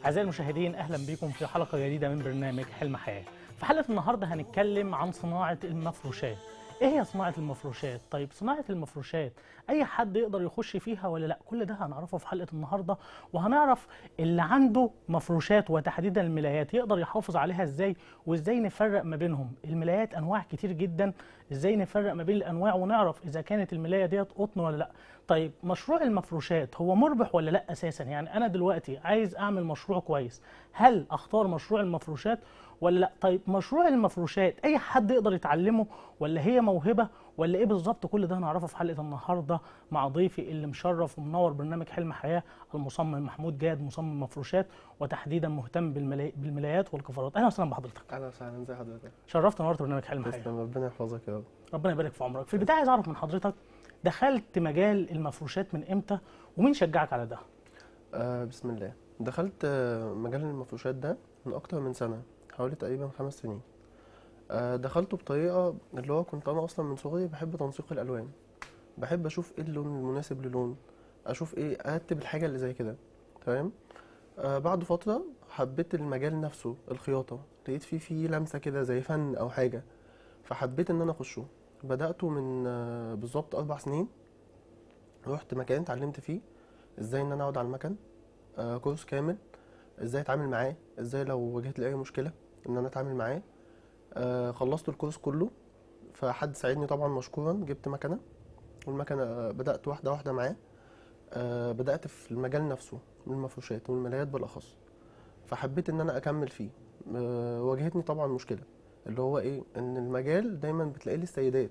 أعزائي المشاهدين أهلا بكم في حلقة جديدة من برنامج حلم حياة في حلقة النهاردة هنتكلم عن صناعة المفروشات ايه هي صناعة المفروشات؟ طيب صناعة المفروشات اي حد يقدر يخش فيها ولا لا؟ كل ده هنعرفه في حلقة النهاردة وهنعرف اللي عنده مفروشات وتحديدا الملايات يقدر يحافظ عليها ازاي وازاي نفرق ما بينهم، الملايات انواع كتير جدا ازاي نفرق ما بين الانواع ونعرف اذا كانت الملاية ديت قطن ولا لا. طيب مشروع المفروشات هو مربح ولا لا اساسا؟ يعني انا دلوقتي عايز اعمل مشروع كويس، هل اختار مشروع المفروشات ولا لا طيب مشروع المفروشات اي حد يقدر يتعلمه ولا هي موهبه ولا ايه بالظبط كل ده هنعرفه في حلقه النهارده مع ضيفي اللي مشرف ومنور برنامج حلم حياه المصمم محمود جاد مصمم مفروشات وتحديدا مهتم بالملا- بالملايات والكفرات اهلا وسهلا بحضرتك اهلا وسهلا ازي حضرتك شرفت ونورت برنامج حلم حياه تسلم ربنا يحفظك يا رب ربنا يبارك في عمرك في البدايه عايز اعرف من حضرتك دخلت مجال المفروشات من امتى ومين شجعك على ده آه بسم الله دخلت آه مجال المفروشات ده من اكتر من سنه حوالي تقريبا خمس سنين آه دخلته بطريقه اللي هو كنت انا اصلا من صغري بحب تنسيق الالوان بحب اشوف ايه اللون المناسب للون اشوف ايه ارتب الحاجه اللي زي كده تمام آه بعد فتره حبيت المجال نفسه الخياطه لقيت فيه فيه لمسه كده زي فن او حاجه فحبيت ان انا اخشه بداته من آه بالظبط اربع سنين رحت مكان اتعلمت فيه ازاي ان انا اقعد على المكن آه كورس كامل ازاي اتعامل معاه ازاي لو واجهت لي اي مشكله ان انا اتعامل معاه آه خلصت الكورس كله فحد ساعدني طبعا مشكورا جبت مكنه والمكنه آه، بدات واحده واحده معاه آه بدات في المجال نفسه من المفروشات والملايات بالاخص فحبيت ان انا اكمل فيه آه واجهتني طبعا مشكله اللي هو ايه ان المجال دايما بتلاقي لي السيدات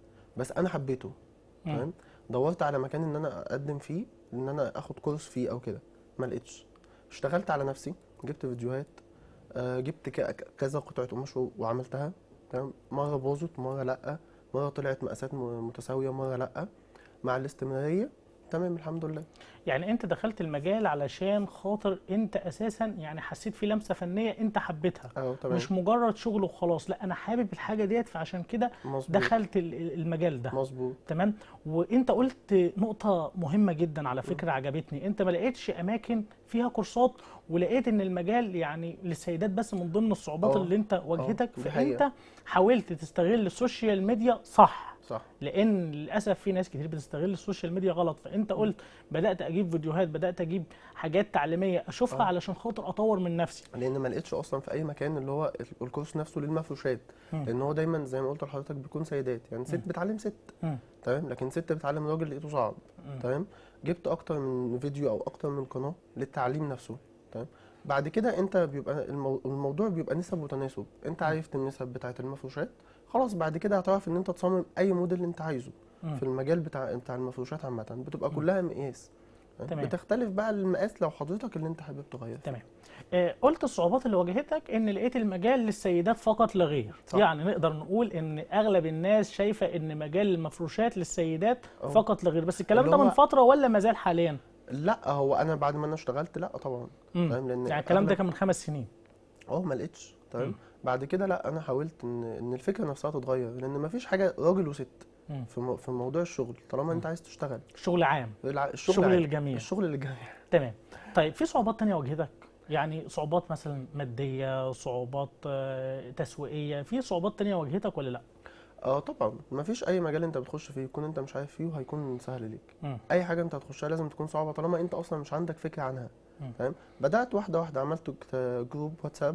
بس انا حبيته مم. تمام دورت على مكان ان انا اقدم فيه ان انا اخد كورس فيه او كده ما لقيتش اشتغلت على نفسي جبت فيديوهات آه، جبت ك- ك- كذا قطعه قماش و- وعملتها تمام مره باظت مره لا مره طلعت مقاسات م- متساويه مره لا مع الاستمراريه تمام الحمد لله يعني انت دخلت المجال علشان خاطر انت اساسا يعني حسيت في لمسه فنيه انت حبيتها اه تمام مش مجرد شغل وخلاص لا انا حابب الحاجه ديت فعشان كده مظبوط دخلت ال- ال- المجال ده مظبوط تمام وانت قلت نقطه مهمه جدا على فكره عجبتني انت ما لقيتش اماكن فيها كورسات ولقيت ان المجال يعني للسيدات بس من ضمن الصعوبات اه. اللي انت واجهتك دي فانت حقيقة. حاولت تستغل السوشيال ميديا صح صح لان للاسف في ناس كتير بتستغل السوشيال ميديا غلط فانت قلت بدات اجيب فيديوهات بدات اجيب حاجات تعليميه اشوفها اه. علشان خاطر اطور من نفسي لان ما لقيتش اصلا في اي مكان اللي هو ال- الكورس نفسه للمفروشات مم. لان هو دايما زي ما قلت لحضرتك بيكون سيدات يعني ست مم. بتعلم ست مم. تمام لكن ست بتعلم راجل لقيته صعب مم. تمام جبت اكتر من فيديو او اكتر من قناه للتعليم نفسه تمام بعد كده انت بيبقى المو... الموضوع بيبقى نسب وتناسب انت عرفت النسب بتاعه المفروشات خلاص بعد كده هتعرف ان انت تصمم اي موديل انت عايزه مم. في المجال بتاع بتاع المفروشات عامه بتبقى كلها مقياس تمام؟ تمام. بتختلف بقى المقاس لو حضرتك اللي انت حابب تغير فيه. تمام آه، قلت الصعوبات اللي واجهتك ان لقيت المجال للسيدات فقط لا غير صح. يعني نقدر نقول ان اغلب الناس شايفه ان مجال المفروشات للسيدات اه. فقط لا غير بس الكلام اللي ده من هو- فتره ولا ما زال حاليا لا هو انا بعد ما انا اشتغلت لا طبعا مم. تمام لان يعني الكلام ده أغلب- كان من خمس سنين اه ما لقيتش مم. تمام بعد كده لا انا حاولت ان ان الفكره نفسها تتغير لان ما فيش حاجه راجل وست مم. في مو- في موضوع الشغل طالما انت عايز تشتغل شغل عام الع- الشغل شغل عادي. للجميع الشغل للجميع تمام طيب في صعوبات تانية واجهتك يعني صعوبات مثلا مادية صعوبات آه، تسويقية في صعوبات تانية واجهتك ولا لا اه طبعا ما فيش اي مجال انت بتخش فيه يكون انت مش عارف فيه وهيكون سهل ليك مم. اي حاجه انت هتخشها لازم تكون صعبه طالما انت اصلا مش عندك فكره عنها مم. تمام بدات واحده واحده عملت ك- جروب واتساب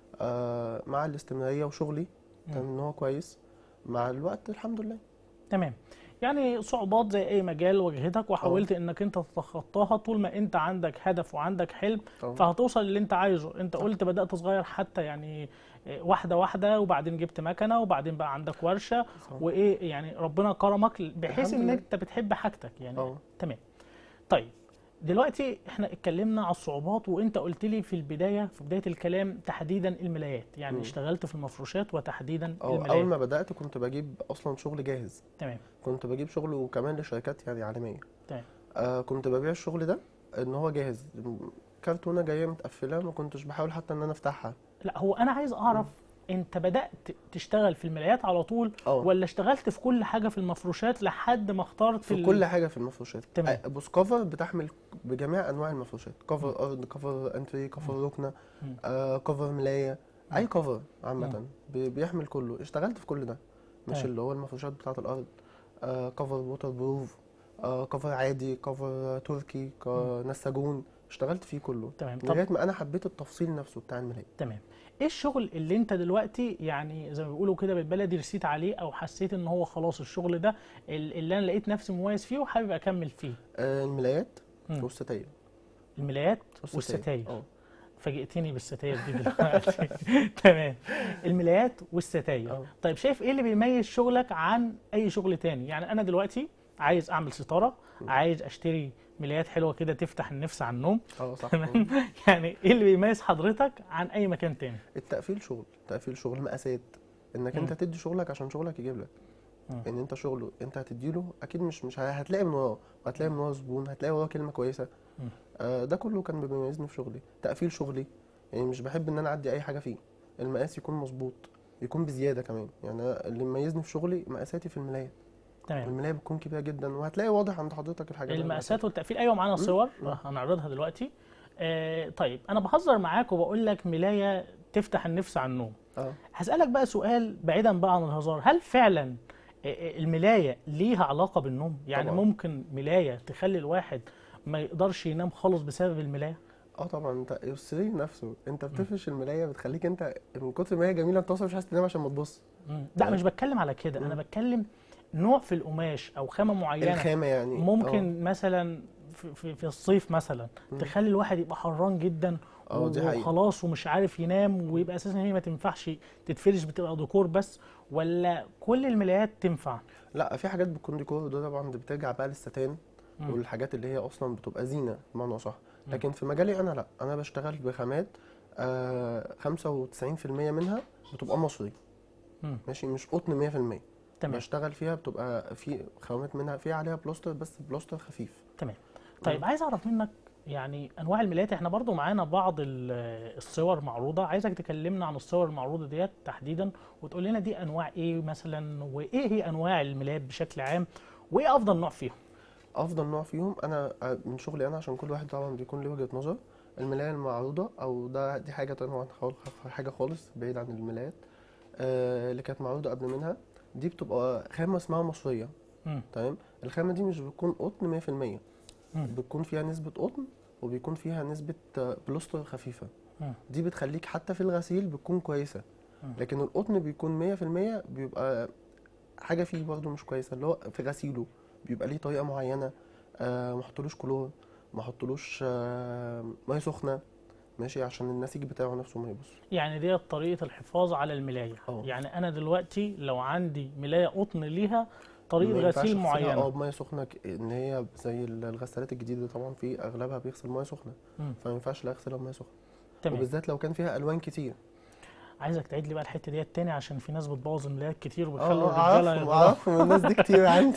آه مع الاستمراريه وشغلي كان ان هو كويس مع الوقت الحمد لله تمام يعني صعوبات زي اي مجال واجهتك وحاولت انك انت تتخطاها طول ما انت عندك هدف وعندك حلم طبعا فهتوصل للي انت عايزه انت صح. قلت بدأت صغير حتى يعني آه، واحدة واحدة وبعدين جبت مكنة وبعدين بقى عندك ورشة صح. وايه يعني ربنا كرمك بحيث الحمد ان لله. انت بتحب حاجتك يعني اه تمام طيب دلوقتي احنا اتكلمنا على الصعوبات وانت قلت لي في البدايه في بدايه الكلام تحديدا الملايات يعني مم. اشتغلت في المفروشات وتحديدا أو اول الملايات ما بدات كنت بجيب اصلا شغل جاهز تمام كنت بجيب شغل وكمان لشركات يعني عالميه تمام آه كنت ببيع الشغل ده ان هو جاهز كرتونه جايه متقفله ما كنتش بحاول حتى ان انا افتحها لا هو انا عايز اعرف انت بدات تشتغل في الملايات على طول اه ولا اشتغلت في كل حاجه في المفروشات لحد ما اخترت في ال- كل حاجه في المفروشات تمام. آه، بص كفر بتحمل بجميع انواع المفروشات كفر ارض كفر انتري كفر ركنه مم. آه كفر ملايه اي كفر عامه مم. بي- بيحمل كله اشتغلت في كل ده مش تمام. اللي هو المفروشات بتاعه الارض آه كفر ووتر بروف آه كفر عادي كفر تركي ك- نساجون اشتغلت فيه كله تمام طب لغايه ما انا حبيت التفصيل نفسه بتاع الملايه تمام ايه الشغل اللي انت دلوقتي يعني زي ما بيقولوا كده بالبلدي رسيت عليه او حسيت ان هو خلاص الشغل ده ال- اللي انا لقيت نفسي مميز فيه وحابب اكمل فيه آه الملايات مم. والستاير الملايات والستاير. والستاير اه فاجئتني بالستاير دي دلوقتي تمام الملايات والستاير اه طيب شايف ايه اللي بيميز شغلك عن اي شغل تاني يعني انا دلوقتي عايز اعمل ستاره م. عايز اشتري ملايات حلوه كده تفتح النفس عن النوم اه صح تمام يعني ايه اللي بيميز حضرتك عن اي مكان تاني التقفيل شغل تقفيل شغل مقاسات انك مم. انت تدي شغلك عشان شغلك يجيب لك مم. ان انت شغله انت هتديله اكيد مش مش ه- هتلاقي من وراه وهتلاقي من وراه زبون هتلاقي وراه كلمه كويسه مم. آه ده كله كان بيميزني في شغلي تقفيل شغلي يعني مش بحب ان انا اعدي اي حاجه فيه المقاس يكون مظبوط يكون بزياده كمان يعني أنا اللي مميزني في شغلي مقاساتي في الملايه تمام الملايه بتكون كبيره جدا وهتلاقي واضح عند حضرتك الحاجات دي. المقاسات والتقفيل ايوه معانا صور مم. هنعرضها دلوقتي آه طيب انا بهزر معاك وبقول لك ملايه تفتح النفس عن النوم اه هسألك بقى سؤال بعيدا بقى عن الهزار هل فعلا الملاية ليها علاقة بالنوم؟ يعني طبعاً. ممكن ملاية تخلي الواحد ما يقدرش ينام خالص بسبب الملاية؟ اه طبعا انت السرير نفسه انت بتفرش الملايه بتخليك انت من كتر ما هي جميله انت اصلا مش عايز تنام عشان ما تبص مم. لا يعني- مش بتكلم على كده أنا مم. بتكلم نوع في القماش أو خامة معينة الخامه يعني ممكن مثلا في, في, في الصيف مثلا مم. تخلي الواحد يبقى حران جدا اه دي حقيقه وخلاص ومش عارف ينام ويبقى اساسا هي ما تنفعش تتفرش بتبقى ديكور بس ولا كل الملايات تنفع؟ لا في حاجات بتكون ديكور ده طبعا بترجع بقى للستان مم. والحاجات اللي هي اصلا بتبقى زينه بمعنى صح مم. لكن في مجالي انا لا انا بشتغل بخامات آه 95% منها بتبقى مصري مم. ماشي مش قطن 100% تمام بشتغل فيها بتبقى في خامات منها في عليها بلاستر بس بلاستر خفيف تمام طيب عايز اعرف منك يعني انواع الملايات احنا برضو معانا بعض ال- الصور معروضه عايزك تكلمنا عن الصور المعروضه ديت تحديدا وتقول لنا دي انواع ايه مثلا وايه هي انواع الملايات بشكل عام وايه افضل نوع فيهم افضل نوع فيهم انا آه، من شغلي انا عشان كل واحد طبعا بيكون له وجهة نظر الملاية المعروضة او ده دي حاجة طبعا خال- حاجة خالص بعيد عن الملايات آه، اللي كانت معروضة قبل منها دي بتبقى خامة اسمها مصرية مم. تمام الخامة دي مش بتكون قطن 100% مم. بتكون فيها نسبة قطن وبيكون فيها نسبة آه، بلوستر خفيفة مم. دي بتخليك حتى في الغسيل بتكون كويسة مم. لكن القطن بيكون 100% بيبقى حاجة فيه برضه مش كويسة اللي هو في غسيله بيبقى ليه طريقة معينة آه ما احطلوش كلور ما احطلوش آه مية سخنة ماشي عشان النسيج بتاعه نفسه ما يبص يعني ديت طريقه الحفاظ على الملايه اه. يعني انا دلوقتي لو عندي ملايه قطن ليها طريقه ما ينفعش غسيل أغسلها اه معينه بمية سخنة ك- ان هي زي ال- الغسالات الجديدة طبعا في اغلبها بيغسل مية سخنة مم. فما ينفعش لا اغسلها بمية سخنة تمام وبالذات لو كان فيها الوان كتير عايزك تعيد لي بقى الحته ديت تاني عشان في ناس بتبوظ الملايات كتير وبتخلي اه الرجاله اعرفهم يغلطوا. اعرفهم الناس دي كتير عندي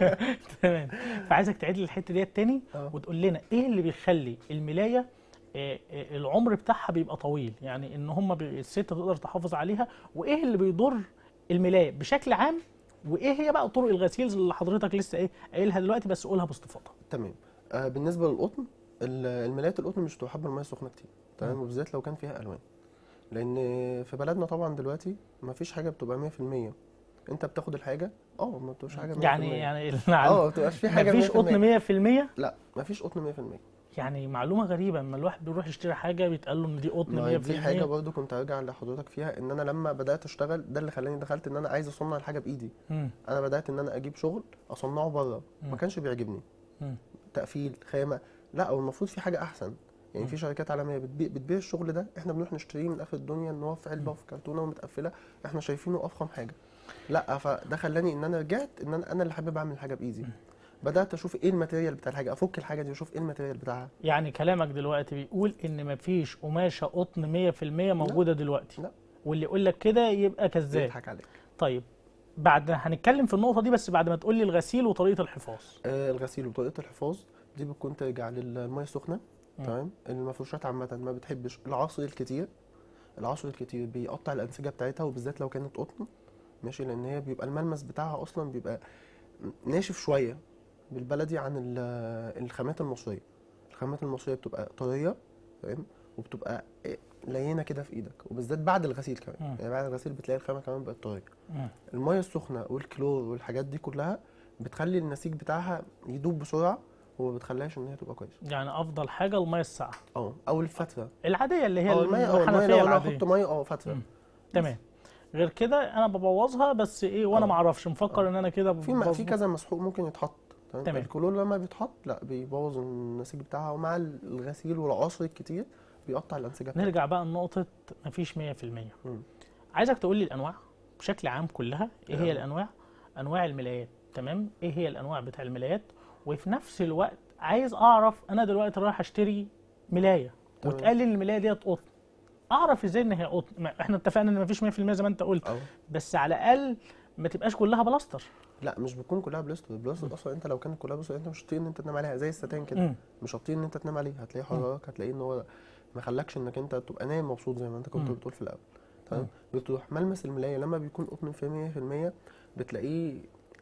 تمام فعايزك تعيد لي الحته ديت تاني اه وتقول لنا ايه اللي بيخلي الملايه آه، آه، العمر بتاعها بيبقى طويل يعني ان هم بي... الست تقدر تحافظ عليها وايه اللي بيضر الملايه بشكل عام وايه هي بقى طرق الغسيل اللي حضرتك لسه ايه قايلها دلوقتي بس قولها باستفاضه تمام آه بالنسبه للقطن ال- الملايات القطن مش بتحب الميه السخنه كتير تمام مم. وبالذات لو كان فيها الوان لان في بلدنا طبعا دلوقتي ما فيش حاجه بتبقى 100% انت بتاخد الحاجه اه ما بتبقاش حاجه 100% يعني يعني اه المعلومة ما بتبقاش في حاجه مفيش 100% قطن 100% لا ما فيش قطن 100% يعني معلومه غريبه اما الواحد بيروح يشتري حاجه بيتقال له ان دي قطن 100% ما هي دي حاجه برضو كنت ارجع لحضرتك فيها ان انا لما بدات اشتغل ده اللي خلاني دخلت ان انا عايز اصنع الحاجه بايدي مم. انا بدات ان انا اجيب شغل اصنعه بره مم. ما كانش بيعجبني مم. تقفيل خامه لا هو المفروض في حاجه احسن يعني مم. في شركات عالميه بتبيع, بتبيع الشغل ده احنا بنروح نشتريه من اخر الدنيا ان هو في علبه مم. وفي كرتونه ومتقفله احنا شايفينه افخم حاجه لا فده خلاني ان انا رجعت ان انا انا اللي حابب اعمل حاجه بايدي مم. بدات اشوف ايه الماتيريال بتاع الحاجه افك الحاجه دي واشوف ايه الماتيريال بتاعها يعني كلامك دلوقتي بيقول ان مفيش قماشه قطن 100% موجوده دلوقتي لا. واللي يقول لك كده يبقى كذاب بيضحك عليك طيب بعد هنتكلم في النقطه دي بس بعد ما تقول لي الغسيل وطريقه الحفاظ آه الغسيل وطريقه الحفاظ دي بتكون ترجع للميه السخنه مم. تمام المفروشات عامه ما بتحبش العصر الكتير العصر الكتير بيقطع الانسجه بتاعتها وبالذات لو كانت قطن ماشي لان هي بيبقى الملمس بتاعها اصلا بيبقى ناشف شويه بالبلدي عن ال- الخامات المصريه الخامات المصريه بتبقى طريه فاهم وبتبقى إيه، لينه كده في ايدك وبالذات بعد الغسيل كمان مم. يعني بعد الغسيل بتلاقي الخامه كمان بقت طريه مم. الميه السخنه والكلور والحاجات دي كلها بتخلي النسيج بتاعها يدوب بسرعه وما بتخليهاش ان هي تبقى كويسه يعني افضل حاجه الميه الساقعه اه او الفتره العاديه اللي هي اه الميه اه الميه الحنفيه لو انا العاديه احط ميه اه فتره مم. تمام غير كده انا ببوظها بس ايه وانا اه. ما اعرفش مفكر ان انا كده في م- في بظبط. كذا مسحوق ممكن يتحط تمام تمام. الكلور لما بيتحط لا بيبوظ النسيج بتاعها ومع الغسيل والعصر الكتير بيقطع الانسجه بتاعتها نرجع بقى لنقطه مفيش 100% مم. عايزك تقول لي الانواع بشكل عام كلها ايه هي يلا. الانواع انواع الملايات تمام ايه هي الانواع بتاع الملايات وفي نفس الوقت عايز اعرف انا دلوقتي رايح اشتري ملايه تمام. واتقال لي ان الملايه ديت قطن اعرف ازاي ان هي قطن ما احنا اتفقنا ان مفيش 100% زي ما انت قلت اه بس على الاقل ما تبقاش كلها بلاستر لا مش بتكون كلها بلاستر البلاستر اصلا انت لو كانت كلها بلاستر انت مش هتطيق ان انت تنام عليها زي الستان كده مم. مش هتطيق ان انت تنام عليه هتلاقيه حرارك هتلاقيه ان هو ما خلاكش انك انت تبقى نايم مبسوط زي ما انت كنت مم. بتقول في الاول تمام بتروح ملمس الملايه لما بيكون قطن في 100% بتلاقيه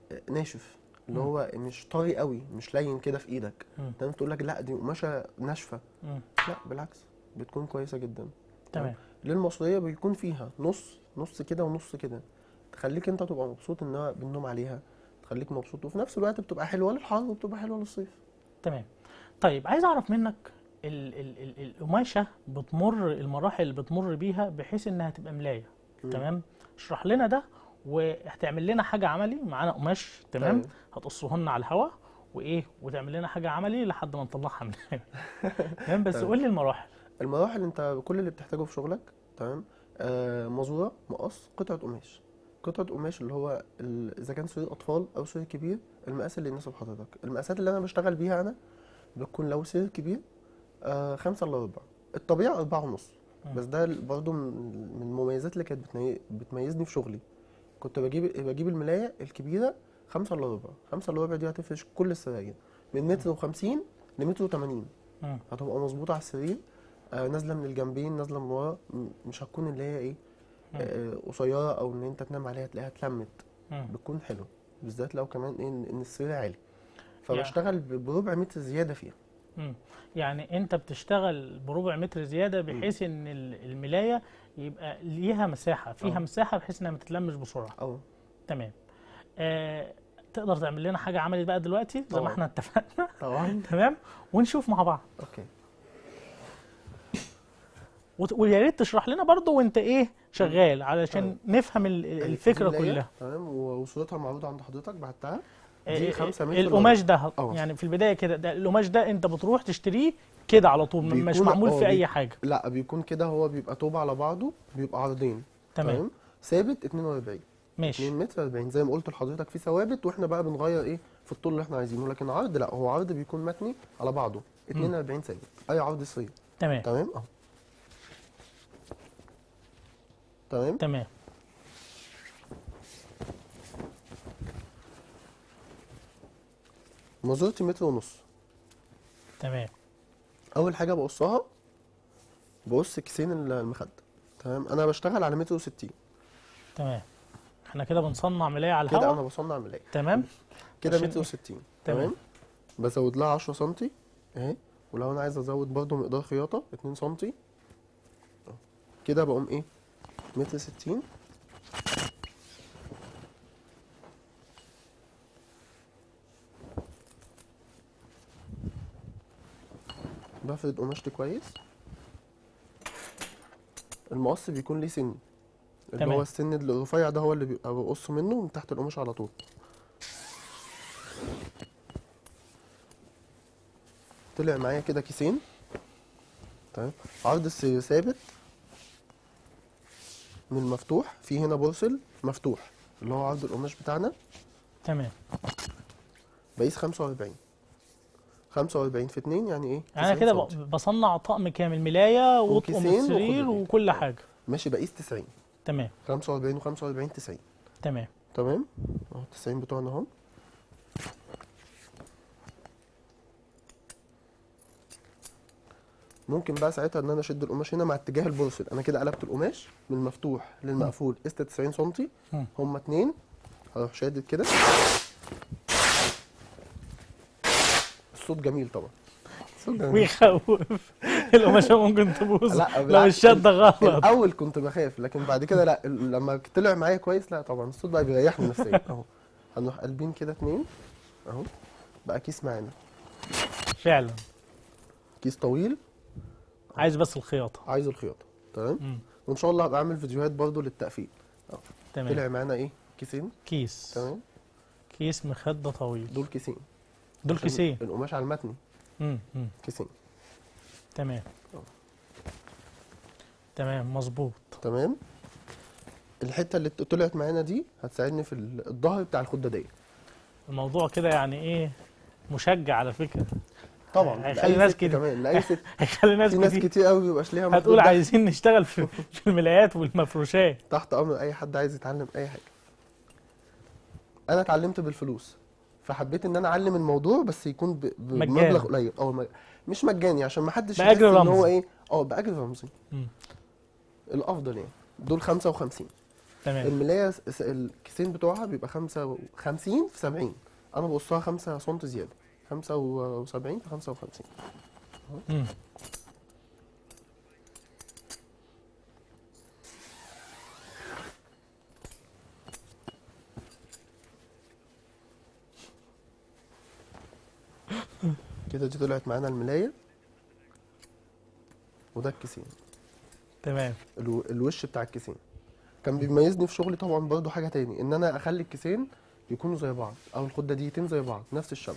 ناشف اللي مم. هو مش طري قوي مش لين كده في ايدك مم. تمام تقول لك لا دي قماشه ناشفه مم. لا بالعكس بتكون كويسه جدا تمام للمصريه بيكون فيها نص نص كده ونص كده تخليك انت تبقى مبسوط ان هو بالنوم عليها تخليك مبسوط وفي نفس الوقت بتبقى حلوه للحر وبتبقى حلوه للصيف تمام طيب عايز اعرف منك ال- ال- ال- القماشه بتمر المراحل اللي بتمر بيها بحيث انها تبقى ملايه مم. تمام اشرح لنا ده وهتعمل لنا حاجه عملي معانا قماش تمام تمام. هتقصه لنا على الهواء وايه وتعمل لنا حاجه عملي لحد ما نطلعها ملايه تمام بس تمام. قول لي المراحل المراحل انت كل اللي بتحتاجه في شغلك تمام آه مزوره مقص قطعه قماش قطعه قماش اللي هو ال- اذا كان سرير اطفال او سرير كبير المقاس اللي يناسب حضرتك المقاسات اللي انا بشتغل بيها انا بتكون لو سرير كبير آه خمسة الا ربع الطبيعي أربعة ونص مم. بس ده برضو من من المميزات اللي كانت بتمي- بتميزني في شغلي كنت بجيب بجيب الملاية الكبيرة خمسة الا ربع خمسة الا ربع دي هتفرش كل السراير من متر وخمسين لمتر وتمانين مم. هتبقى مظبوطه على السرير آه نازله من الجنبين نازله من ورا م- مش هتكون اللي هي ايه مم. آه قصيره او ان انت تنام عليها تلاقيها اتلمت مم. بتكون حلوه بالذات لو كمان ايه ان إن السرير عالي فبشتغل ب- بربع متر زياده فيها مم. يعني انت بتشتغل بربع متر زياده بحيث ان ال- الملايه يبقى ليها مساحه فيها اه. مساحه بحيث انها ما تتلمش بسرعه اه تمام آه تقدر تعمل لنا حاجه عملي بقى دلوقتي زي ما طبعا. احنا اتفقنا طبعا تمام ونشوف مع بعض اوكي وت- ويا ريت تشرح لنا برضو وانت ايه شغال علشان نفهم ال- ال- الفكره دي ملاية، كلها تمام و- وصورتها معروضه عند حضرتك بعتها آه، دي آه، خمسة متر القماش ده اه. يعني في البدايه كده ده القماش ده انت بتروح تشتريه كده على طول م- مش بيكون- معمول اه، في اي بي- حاجه لا بيكون كده هو بيبقى طوب على بعضه بيبقى عرضين تمام ثابت 42 ماشي 2 متر 40 زي ما قلت لحضرتك في ثوابت واحنا بقى بنغير ايه في الطول اللي احنا عايزينه لكن عرض لا هو عرض بيكون متني على بعضه 42 ثابت اي عرض سرير تمام تمام اهو تمام تمام مزورتي متر ونص تمام اول حاجه بقصها بقص كيسين المخده تمام انا بشتغل على متر وستين تمام احنا كده بنصنع ملايه على كده الهواء انا بصنع ملايه تمام كده عشان متر ايه؟ وستين تمام. تمام بزود لها 10 سنتي اهي ولو انا عايز ازود برضو مقدار خياطه 2 سنتي أهو. كده بقوم ايه متر ستين بفرد قماشتي كويس المقص بيكون ليه سن اللي تمام. هو السن الرفيع ده هو اللي بيبقى بقصه منه من تحت القماش على طول طلع معايا كده كيسين تمام عرض السرير ثابت من المفتوح في هنا بورسل مفتوح اللي هو عرض القماش بتاعنا تمام بقيس 45 45 في 2 يعني ايه يعني انا 90 كده سنتي. ب- بصنع طقم كامل ملايه واطقم وكيسين السرير وخد وكل حاجه ماشي بقيس 90 تمام 45 و45 90 تمام تمام اهو 90 بتوعنا اهو ممكن بقى ساعتها ان انا اشد القماش هنا مع اتجاه البروسل انا كده قلبت القماش من المفتوح للمقفول قست 90 سم مم. هما اتنين هروح شادد كده الصوت جميل طبعا الصوت جميل ويخوف القماشه ممكن تبوظ لا، لو بالعكس. الشده غلط الاول كنت بخاف لكن بعد كده لا ال- لما طلع معايا كويس لا طبعا الصوت بقى بيريحني نفسيا اهو هنروح قلبين كده اتنين اهو بقى كيس معانا فعلا كيس طويل عايز بس الخياطه عايز الخياطه تمام مم. وان شاء الله هبقى اعمل فيديوهات برضو للتقفيل تمام طلع معانا ايه كيسين كيس تمام كيس مخده طويل دول كيسين دول عشان كيسين القماش على المتني مم. مم. كيسين تمام أه. تمام مظبوط تمام الحته اللي طلعت معانا دي هتساعدني في ال- الظهر بتاع الخداديه الموضوع كده يعني ايه مشجع على فكره طبعا هيخلي لأي ناس ست كده. كمان لاي ست هيخلي ناس في ناس كتير كتير قوي بيبقاش ليها هتقول مردود ده. عايزين نشتغل في في الملايات والمفروشات تحت امر اي حد عايز يتعلم اي حاجه انا اتعلمت بالفلوس فحبيت ان انا اعلم الموضوع بس يكون ب- مجاني. بمبلغ قليل او مج- مش مجاني عشان ما حدش بأجر يحس ان هو رمزي. ايه اه باجر رمزي مم. الافضل يعني دول 55 تمام الملايه س- س- الكيسين بتوعها بيبقى 55 في 70 انا بقصها 5 سم زياده 75 في 55 مم. كده دي طلعت معانا الملايه وده الكيسين تمام الو- الوش بتاع الكيسين كان بيميزني في شغلي طبعا برضو حاجه تاني ان انا اخلي الكيسين يكونوا زي بعض او الخداديتين زي بعض نفس الشبه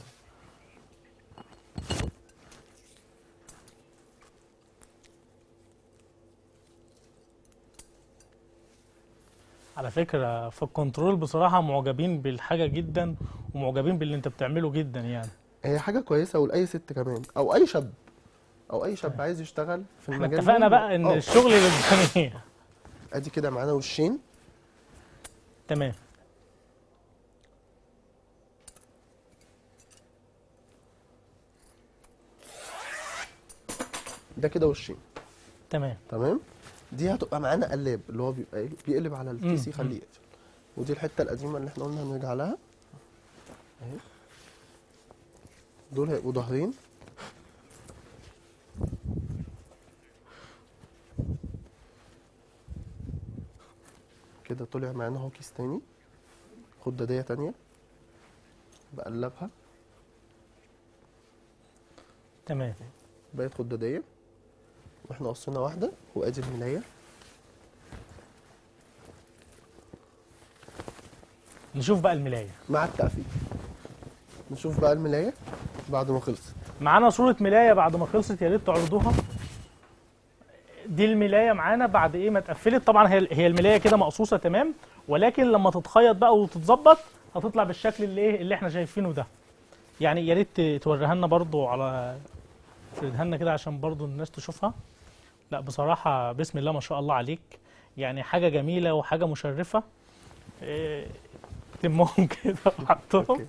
على فكره في الكنترول بصراحه معجبين بالحاجه جدا ومعجبين باللي انت بتعمله جدا يعني هي حاجه كويسه ولاي ست كمان او اي شاب او اي شاب عايز يشتغل في احنا المجال اتفقنا ده. بقى ان آه. الشغل للجميع ادي كده معانا وشين تمام ده كده وشين تمام تمام دي هتبقى معانا قلاب اللي هو بيبقى إيه؟ بيقلب على الكيس مم. يخليه يقفل ودي الحته القديمه اللي احنا قلنا هنرجع لها اهي دول هيبقوا ظهرين كده طلع معانا اهو كيس تاني خدادية تانية بقلبها تمام بقت خدادية واحنا قصينا واحدة وادي الملاية نشوف بقى الملايه مع التقفيل نشوف بقى الملاية بعد ما خلصت معانا صوره ملايه بعد ما خلصت يا ريت تعرضوها دي الملايه معانا بعد ايه ما اتقفلت طبعا هي هي الملايه كده مقصوصه تمام ولكن لما تتخيط بقى وتتظبط هتطلع بالشكل اللي ايه اللي احنا شايفينه ده يعني يا ريت توريها لنا برضو على تفردها لنا كده عشان برضو الناس تشوفها لا بصراحه بسم الله ما شاء الله عليك يعني حاجه جميله وحاجه مشرفه إيه، تمهم كده وحطهم أوكي.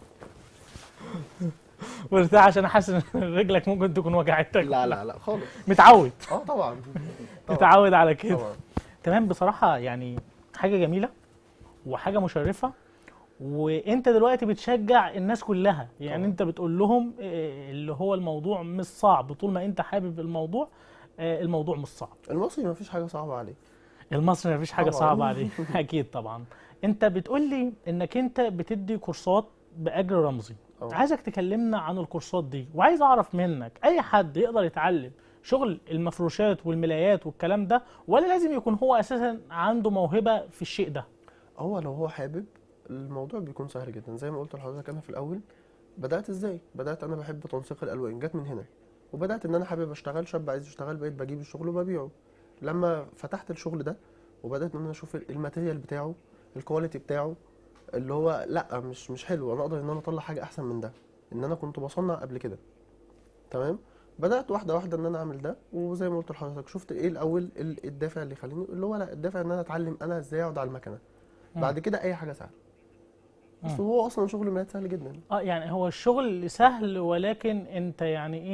وارتاح عشان حاسس ان رجلك ممكن تكون وجعتك لا لا لا خالص متعود اه طبعا طبعا متعود على كده طبعا تمام بصراحة يعني حاجة جميلة وحاجة مشرفة وانت دلوقتي بتشجع الناس كلها يعني طبعا. انت بتقول لهم آه، اللي هو الموضوع مش صعب طول ما انت حابب الموضوع آه، الموضوع مش صعب المصري ما فيش حاجة صعبة عليه المصري مفيش حاجة طبعا. صعبة عليه اكيد طبعا انت بتقول لي انك انت بتدي كورسات باجر رمزي أه. عايزك تكلمنا عن الكورسات دي وعايز اعرف منك اي حد يقدر يتعلم شغل المفروشات والملايات والكلام ده ولا لازم يكون هو اساسا عنده موهبة في الشيء ده هو لو هو حابب الموضوع بيكون سهل جدا زي ما قلت لحضرتك انا في الاول بدات ازاي بدات انا بحب تنسيق الالوان جت من هنا وبدات ان انا حابب اشتغل شاب عايز يشتغل بقيت بجيب الشغل وببيعه لما فتحت الشغل ده وبدات ان انا اشوف الماتيريال بتاعه الكواليتي بتاعه اللي هو لا مش مش حلو انا اقدر ان انا اطلع حاجه احسن من ده ان انا كنت بصنع قبل كده تمام بدات واحده واحده ان انا اعمل ده وزي ما قلت لحضرتك شفت ايه الاول ال- الدافع اللي يخليني اللي هو لا الدافع ان انا اتعلم انا ازاي اقعد على المكنه مم. بعد كده اي حاجه سهله بس مم. هو اصلا شغل المات سهل جدا اه يعني هو الشغل سهل ولكن انت يعني ايه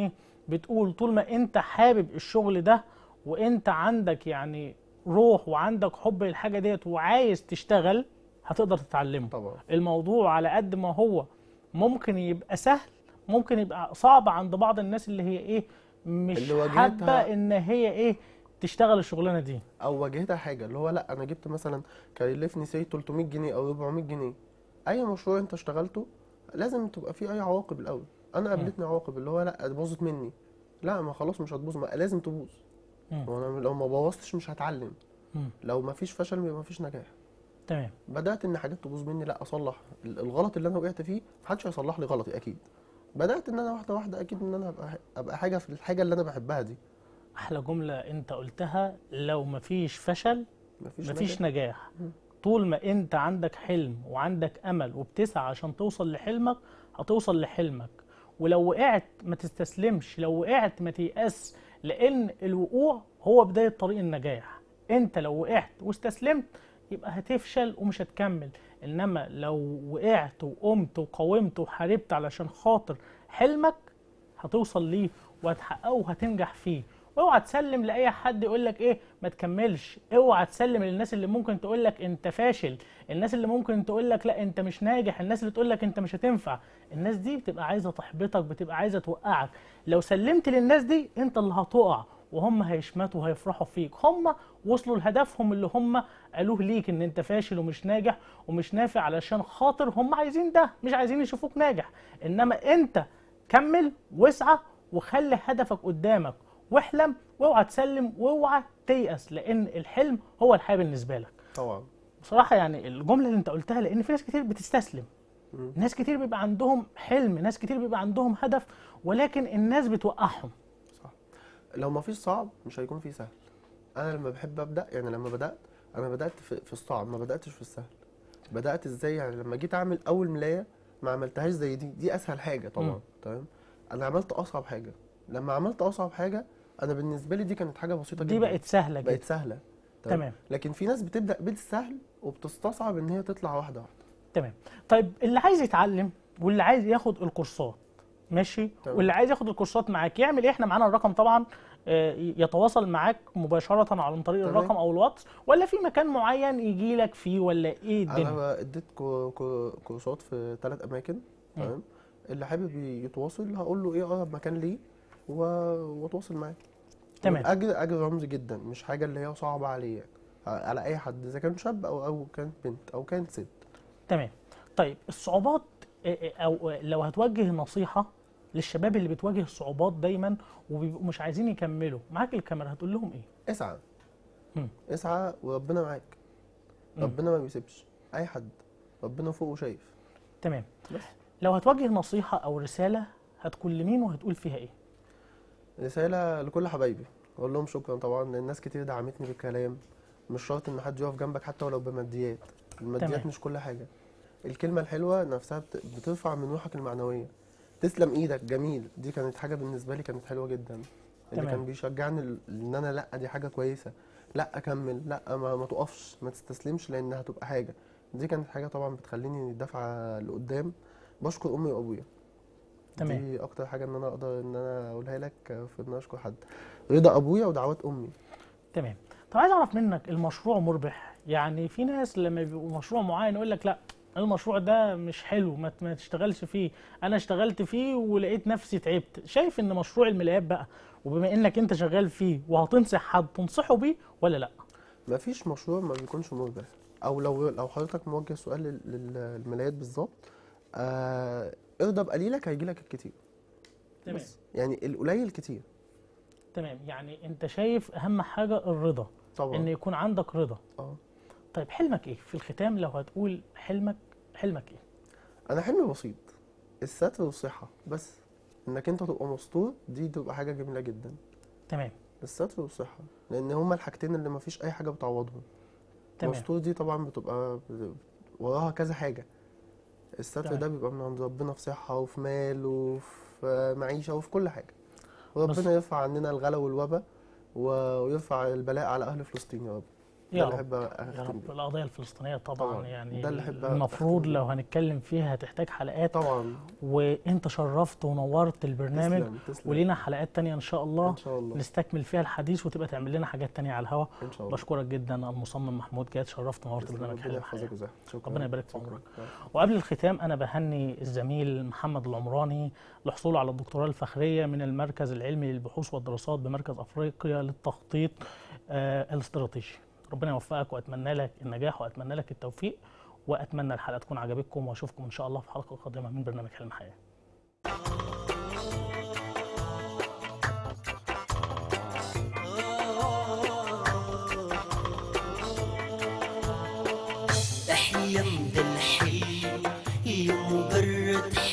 بتقول طول ما انت حابب الشغل ده وانت عندك يعني روح وعندك حب للحاجه ديت وعايز تشتغل هتقدر تتعلمه طبعا الموضوع على قد ما هو ممكن يبقى سهل ممكن يبقى صعب عند بعض الناس اللي هي ايه مش اللي واجهتها- حابه ان هي ايه تشتغل الشغلانه دي او واجهتها حاجه اللي هو لا انا جبت مثلا كلفني سي 300 جنيه او 400 جنيه اي مشروع انت اشتغلته لازم تبقى فيه اي عواقب الاول انا قابلتني عواقب اللي هو لا باظت مني لا ما خلاص مش هتبوظ ما لازم تبوظ مم. وانا لو ما بوظتش مش هتعلم مم. لو ما فيش فشل يبقى ما فيش نجاح تمام بدات ان حاجات تبوظ مني لا اصلح ال- الغلط اللي انا وقعت فيه محدش هيصلح لي غلطي اكيد بدات ان انا واحده واحده اكيد ان انا ابقى ابقى حاجه في الحاجه اللي انا بحبها دي احلى جمله انت قلتها لو مفيش فشل مفيش مفيش نجاح. نجاح مم. طول ما انت عندك حلم وعندك امل وبتسعى عشان توصل لحلمك هتوصل لحلمك ولو وقعت ما تستسلمش لو وقعت ما تيأس لان الوقوع هو بداية طريق النجاح انت لو وقعت واستسلمت يبقى هتفشل ومش هتكمل انما لو وقعت وقمت وقاومت وحاربت علشان خاطر حلمك هتوصل ليه وهتحققه وهتنجح فيه اوعى تسلم لاي حد يقول لك ايه ما تكملش اوعى تسلم للناس اللي ممكن تقول لك انت فاشل الناس اللي ممكن تقول لك لا انت مش ناجح الناس اللي تقول لك انت مش هتنفع الناس دي بتبقى عايزه تحبطك بتبقى عايزه توقعك لو سلمت للناس دي انت اللي هتقع وهم هيشمتوا وهيفرحوا فيك هم وصلوا لهدفهم اللي هم قالوه ليك ان انت فاشل ومش ناجح ومش نافع علشان خاطر هم عايزين ده مش عايزين يشوفوك ناجح انما انت كمل واسعى وخلي هدفك قدامك واحلم واوعى تسلم واوعى تيأس لان الحلم هو الحياه بالنسبه لك طبعا بصراحه يعني الجمله اللي انت قلتها لان في ناس كتير بتستسلم مم. ناس كتير بيبقى عندهم حلم ناس كتير بيبقى عندهم هدف ولكن الناس بتوقعهم صح لو ما فيش صعب مش هيكون في سهل انا لما بحب ابدا يعني لما بدات انا بدات في, في الصعب ما بداتش في السهل بدات ازاي يعني لما جيت اعمل اول ملايه ما عملتهاش زي دي دي اسهل حاجه مم. طبعا تمام انا عملت اصعب حاجه لما عملت اصعب حاجه انا بالنسبه لي دي كانت حاجه بسيطه دي جدا بقت سهله بقت جدا سهله تمام لكن في ناس بتبدا بالسهل وبتستصعب ان هي تطلع واحده واحده تمام طيب اللي عايز يتعلم واللي عايز ياخد الكورسات ماشي تمام. واللي عايز ياخد الكورسات معاك يعمل ايه احنا معانا الرقم طبعا آه، يتواصل معاك مباشره عن طريق تمام. الرقم او الواتس ولا في مكان معين يجي لك فيه ولا ايه الدنيا انا اديت كو- كو- كورسات في ثلاث اماكن مم. تمام اللي حابب يتواصل هقول له ايه اقرب مكان ليه و- واتواصل معاه تمام. اجر اجر رمزي جدا مش حاجه اللي هي صعبه عليه يعني على اي حد اذا كان شاب او او كانت بنت او كانت ست تمام طيب الصعوبات آه، آه، او آه، لو هتوجه نصيحه للشباب اللي بتواجه صعوبات دايما وبيبقوا مش عايزين يكملوا معاك الكاميرا هتقول لهم ايه اسعى مم. اسعى وربنا معاك مم. ربنا ما بيسيبش اي حد ربنا فوق وشايف تمام بس لو هتوجه نصيحه او رساله هتكون لمين وهتقول فيها ايه رسالة لكل حبايبي أقول لهم شكرا طبعا لأن ناس كتير دعمتني بالكلام مش شرط إن حد يقف جنبك حتى ولو بماديات الماديات تمام. مش كل حاجة الكلمة الحلوة نفسها بت- بترفع من روحك المعنوية تسلم إيدك جميل دي كانت حاجة بالنسبة لي كانت حلوة جدا اللي تمام. كان بيشجعني ال- إن أنا لأ دي حاجة كويسة لأ أكمل لأ ما, ما تقفش ما تستسلمش لأنها هتبقى حاجة دي كانت حاجة طبعا بتخليني دافعة لقدام بشكر أمي وأبويا تمام دي اكتر حاجه ان انا اقدر ان انا اقولها لك في ان أنا اشكر حد رضا ابويا ودعوات امي تمام طب عايز اعرف منك المشروع مربح يعني في ناس لما بيبقوا مشروع معين يقول لك لا المشروع ده مش حلو ما ما تشتغلش فيه انا اشتغلت فيه ولقيت نفسي تعبت شايف ان مشروع الملايات بقى وبما انك انت شغال فيه وهتنصح حد تنصحه بيه ولا لا مفيش مشروع ما بيكونش مربح او لو لو حضرتك موجه سؤال لل- لل- للملايات بالظبط آه ارضى بقليلك هيجيلك الكتير تمام بس يعني القليل كتير تمام يعني انت شايف اهم حاجه الرضا ان طبعا يكون عندك رضا اه طيب حلمك ايه في الختام لو هتقول حلمك حلمك ايه انا حلمي بسيط الستر والصحه بس انك انت تبقى مستور دي تبقى حاجه جميله جدا تمام الستر والصحه لان هما الحاجتين اللي مفيش اي حاجه بتعوضهم تمام مستور دي طبعا بتبقى ب- وراها كذا حاجة الستر تمام. ده بيبقى من عند ربنا في صحة وفي مال وفي معيشة وفي كل حاجة وربنا بس- يرفع عننا الغلا والوبا و- ويرفع البلاء على أهل فلسطين يا رب يا اللي رب احب يا اختم رب بيه القضيه الفلسطينيه طبعا, طبعاً. يعني ده اللي أحب المفروض أختم لو هنتكلم فيها هتحتاج حلقات طبعا وانت شرفت ونورت البرنامج تسلم تسلم ولينا حلقات تانية ان شاء الله ان شاء الله نستكمل فيها الحديث وتبقى تعمل لنا حاجات تانية على الهوا ان شاء الله بشكرك جدا المصمم محمود جاد شرفت ونورت تسلم. برنامج ربنا حلم يحفظك حياه ويزاحك. شكرا ربنا يبارك في شكراً. عمرك. وقبل الختام انا بهني الزميل محمد العمراني لحصوله على الدكتوراه الفخريه من المركز العلمي للبحوث والدراسات بمركز افريقيا للتخطيط آه الاستراتيجي ربنا يوفقك واتمنى لك النجاح واتمنى لك التوفيق واتمنى الحلقه تكون عجبتكم واشوفكم ان شاء الله في حلقه قادمه من برنامج حلم حياه احلم بالحلم يا مجرد